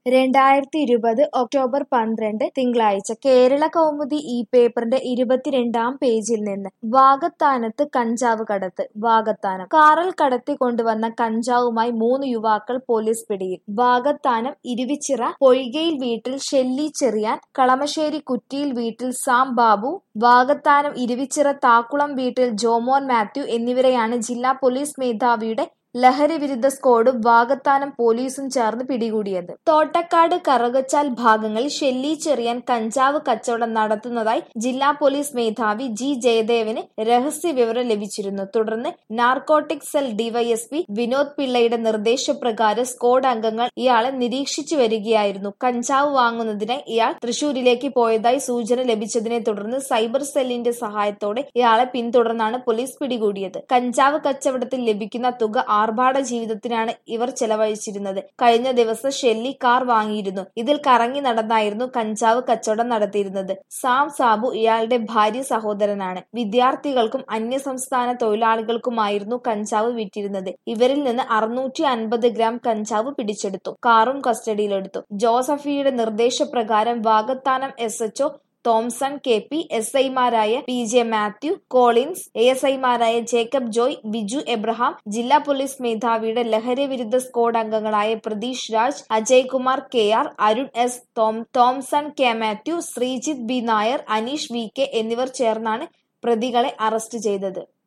രണ്ടായിരത്തി ഇരുപത് ഒക്ടോബർ പന്ത്രണ്ട് തിങ്കളാഴ്ച കേരള കൗമുദി ഈ പേപ്പറിന്റെ ഇരുപത്തിരണ്ടാം പേജിൽ നിന്ന് വാകത്താനത്ത് കഞ്ചാവ് കടത്ത് വാകത്താനം കാറിൽ കടത്തി കൊണ്ടുവന്ന കഞ്ചാവുമായി മൂന്ന് യുവാക്കൾ പോലീസ് പിടിയിൽ വാകത്താനം ഇരുവിച്ചിറ പൊയ്കയിൽ വീട്ടിൽ ഷെല്ലി ചെറിയാൻ കളമശ്ശേരി കുറ്റിയിൽ വീട്ടിൽ സാം ബാബു വാകത്താനം ഇരുവിച്ചിറ താക്കുളം വീട്ടിൽ ജോമോൻ മാത്യു എന്നിവരെയാണ് ജില്ലാ പോലീസ് മേധാവിയുടെ ലഹരി വിരുദ്ധ സ്ക്വാഡും വാകത്താനം പോലീസും ചേർന്ന് പിടികൂടിയത് തോട്ടക്കാട് കറുകച്ചാൽ ഭാഗങ്ങളിൽ ഷെല്ലി ചെറിയാൻ കഞ്ചാവ് കച്ചവടം നടത്തുന്നതായി ജില്ലാ പോലീസ് മേധാവി ജി ജയദേവന് രഹസ്യ വിവരം ലഭിച്ചിരുന്നു തുടർന്ന് നാർക്കോട്ടിക് സെൽ ഡിവൈഎസ്പി വിനോദ് പിള്ളയുടെ നിർദ്ദേശപ്രകാരം സ്ക്വാഡ് അംഗങ്ങൾ ഇയാളെ നിരീക്ഷിച്ചു വരികയായിരുന്നു കഞ്ചാവ് വാങ്ങുന്നതിനായി ഇയാൾ തൃശൂരിലേക്ക് പോയതായി സൂചന ലഭിച്ചതിനെ തുടർന്ന് സൈബർ സെല്ലിന്റെ സഹായത്തോടെ ഇയാളെ പിന്തുടർന്നാണ് പോലീസ് പിടികൂടിയത് കഞ്ചാവ് കച്ചവടത്തിൽ ലഭിക്കുന്ന തുക ആർഭാട ജീവിതത്തിനാണ് ഇവർ ചെലവഴിച്ചിരുന്നത് കഴിഞ്ഞ ദിവസം ഷെല്ലി കാർ വാങ്ങിയിരുന്നു ഇതിൽ കറങ്ങി നടന്നായിരുന്നു കഞ്ചാവ് കച്ചവടം നടത്തിയിരുന്നത് സാം സാബു ഇയാളുടെ ഭാര്യ സഹോദരനാണ് വിദ്യാർത്ഥികൾക്കും അന്യസംസ്ഥാന തൊഴിലാളികൾക്കുമായിരുന്നു കഞ്ചാവ് വിറ്റിരുന്നത് ഇവരിൽ നിന്ന് അറുന്നൂറ്റി അൻപത് ഗ്രാം കഞ്ചാവ് പിടിച്ചെടുത്തു കാറും കസ്റ്റഡിയിലെടുത്തു ജോസഫിയുടെ നിർദ്ദേശപ്രകാരം Vakathanam S H O Thomson K P S ഐമാരായ P J Mathew Collins A S ഐമാരായ ജേക്കബ് ജോയ് ബിജു എബ്രഹാം ജില്ലാ പോലീസ് മേധാവിയുടെ ലഹരി വിരുദ്ധ സ്ക്വാഡ് അംഗങ്ങളായ Pratheesh Raj Ajay Kumar K R Arun S Thomson K Mathew Sreejith B Nair Aneesh V K എന്നിവർ ചേർന്നാണ് പ്രതികളെ അറസ്റ്റ് ചെയ്തത്